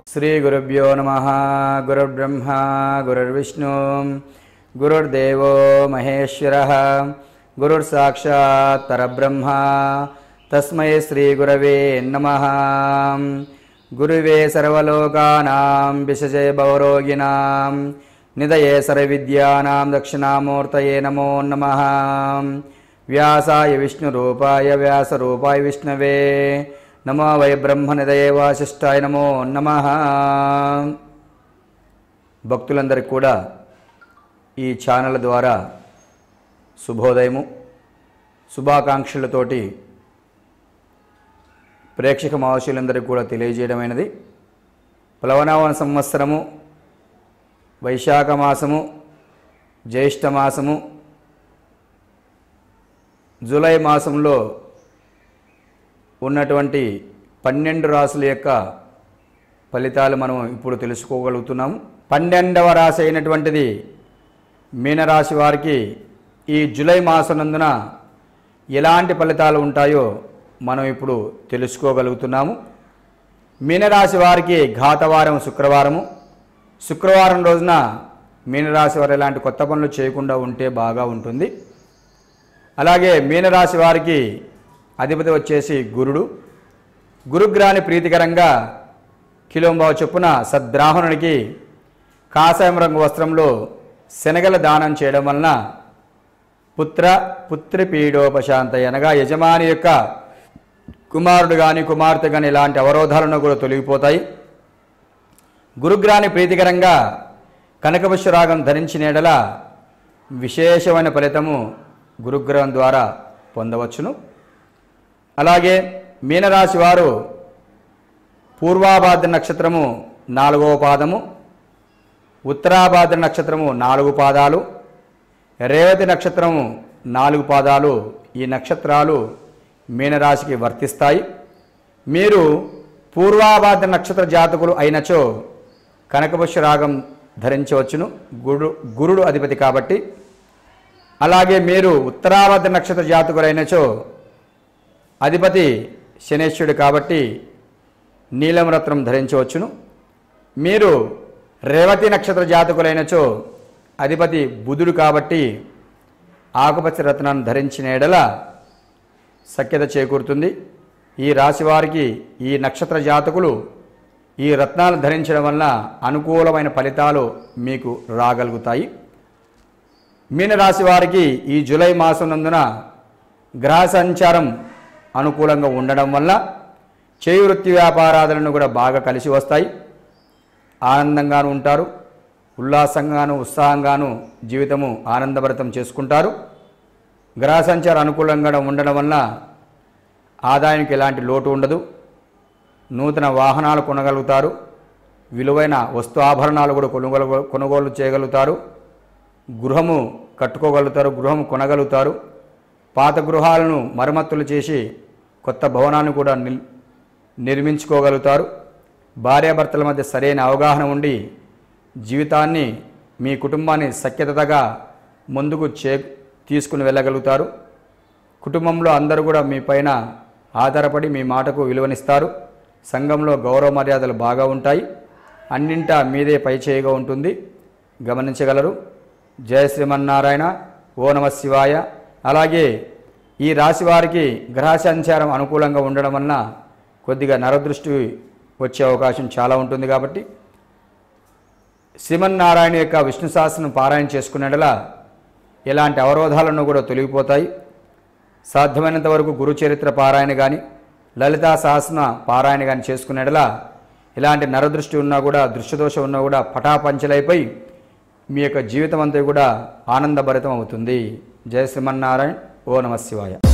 శ్రీగురుభ్యో నమ గురుర్బ్రహ్మ గురుర్విష్ణు గురుర్దేవో మహేశ్వర గురుర్సాక్షాత్ పరబ్రహ్మ తస్మై శ్రీగురవే నమ గురువే సర్వలోకానాం విశజే భవరోగిణాం నిదయే సర్వవిద్యానాం దక్షిణామూర్తయే నమో నమ వ్యాసాయ విష్ణురూపాయ వ్యాసరూపాయ విష్ణవే నమో వై బ్రహ్మనిదయే వాసిష్టాయ నమో నమ భక్తులందరికీ కూడా ఈ ఛానల్ ద్వారా శుభోదయము శుభాకాంక్షలతోటి ప్రేక్షక మహర్షులందరికీ కూడా తెలియజేయడమైనది ప్లవనావన సంవత్సరము వైశాఖ మాసము జ్యేష్ఠ మాసము జూలై మాసంలో ఉన్నటువంటి పన్నెండు రాసుల యొక్క ఫలితాలు మనం ఇప్పుడు తెలుసుకోగలుగుతున్నాము పన్నెండవ రాశి అయినటువంటిది మీనరాశి వారికి ఈ జూలై మాసనందున ఎలాంటి ఫలితాలు ఉంటాయో మనం ఇప్పుడు తెలుసుకోగలుగుతున్నాము మీనరాశి వారికి ఘాతవారం శుక్రవారము శుక్రవారం రోజున మీనరాశి వారు ఎలాంటి కొత్త పనులు చేయకుండా ఉంటే బాగా ఉంటుంది అలాగే మీనరాశి వారికి అధిపతి వచ్చేసి గురుడు గురుగ్రహాన్ని ప్రీతికరంగా కిలోంబావు చొప్పున సద్బ్రాహ్మణునికి కాషాయం రంగు వస్త్రంలో శనగల దానం చేయడం వలన పుత్ర పుత్రి పీడోపశాంత అనగా యజమాని యొక్క కుమారుడు కానీ కుమార్తె కానీ ఇలాంటి అవరోధాలను కూడా తొలగిపోతాయి గురుగ్రహాన్ని ప్రీతికరంగా కనకపుష్యరాగం ధరించిన ఎడల విశేషమైన ఫలితము గురుగ్రహం ద్వారా పొందవచ్చును అలాగే మీనరాశి వారు పూర్వాభాద్ర నక్షత్రము నాలుగవ పాదము ఉత్తరాభాద్ర నక్షత్రము నాలుగు పాదాలు రేవతి నక్షత్రము నాలుగు పాదాలు ఈ నక్షత్రాలు మీనరాశికి వర్తిస్తాయి మీరు పూర్వాభాద్ర నక్షత్ర జాతకులు అయినచో కనకపుష్య రాగం ధరించవచ్చును గురు గురుడు అధిపతి కాబట్టి అలాగే మీరు ఉత్తరాభాద్ర నక్షత్ర జాతకులైనచో అధిపతి శనేశ్వరుడు కాబట్టి నీలం రత్నం ధరించవచ్చును మీరు రేవతి నక్షత్ర జాతకులైనచో అధిపతి బుధుడు కాబట్టి ఆకుపచ్చ రత్నాన్ని ధరించిన ఎడల సఖ్యత చేకూరుతుంది ఈ రాశి వారికి ఈ నక్షత్ర జాతకులు ఈ రత్నాలు ధరించడం వలన అనుకూలమైన ఫలితాలు మీకు రాగలుగుతాయి మీనరాశి వారికి ఈ జూలై మాసం నందున గ్రహ సంచారం అనుకూలంగా ఉండడం వల్ల చేయి వృత్తి వ్యాపారాదులను కూడా బాగా కలిసి వస్తాయి ఆనందంగాను ఉంటారు ఉల్లాసంగాను ఉత్సాహంగాను జీవితము ఆనందభరితం చేసుకుంటారు గ్రహ సంచారం అనుకూలంగా ఉండడం వల్ల ఆదాయానికి ఎలాంటి లోటు ఉండదు నూతన వాహనాలు కొనగలుగుతారు విలువైన వస్తు ఆభరణాలు కూడా కొనుగోలు కొనుగోలు చేయగలుగుతారు గృహము కట్టుకోగలుగుతారు గృహం కొనగలుగుతారు పాత గృహాలను మరమ్మతులు చేసి కొత్త భవనాన్ని కూడా నిల్ నిర్మించుకోగలుగుతారు భార్యాభర్తల మధ్య సరైన అవగాహన ఉండి జీవితాన్ని మీ కుటుంబాన్ని సఖ్యతగా ముందుకు చే తీసుకుని వెళ్ళగలుగుతారు కుటుంబంలో అందరూ కూడా మీ పైన ఆధారపడి మీ మాటకు విలువనిస్తారు సంఘంలో గౌరవ మర్యాదలు బాగా ఉంటాయి అన్నింటా మీదే పై చేయిగా ఉంటుంది గమనించగలరు జయ శ్రీమన్నారాయణ ఓ నమ శివాయ అలాగే ఈ రాశి వారికి గ్రహ సంచారం అనుకూలంగా ఉండడం వలన కొద్దిగా నరదృష్టి వచ్చే అవకాశం చాలా ఉంటుంది కాబట్టి శ్రీమన్నారాయణ యొక్క విష్ణు సహస్రం పారాయణ చేసుకునేలా ఎలాంటి అవరోధాలను కూడా తొలగిపోతాయి సాధ్యమైనంత వరకు గురు చరిత్ర పారాయణ కానీ లలితా సహస్ర పారాయణ కానీ చేసుకునేలా ఇలాంటి నరదృష్టి ఉన్నా కూడా దృశ్యదోషం ఉన్నా కూడా పటాపంచలైపోయి మీ యొక్క జీవితం అంతా కూడా ఆనందభరితం అవుతుంది జయ శ్రీమన్నారాయణ ఓ నమ శివాయ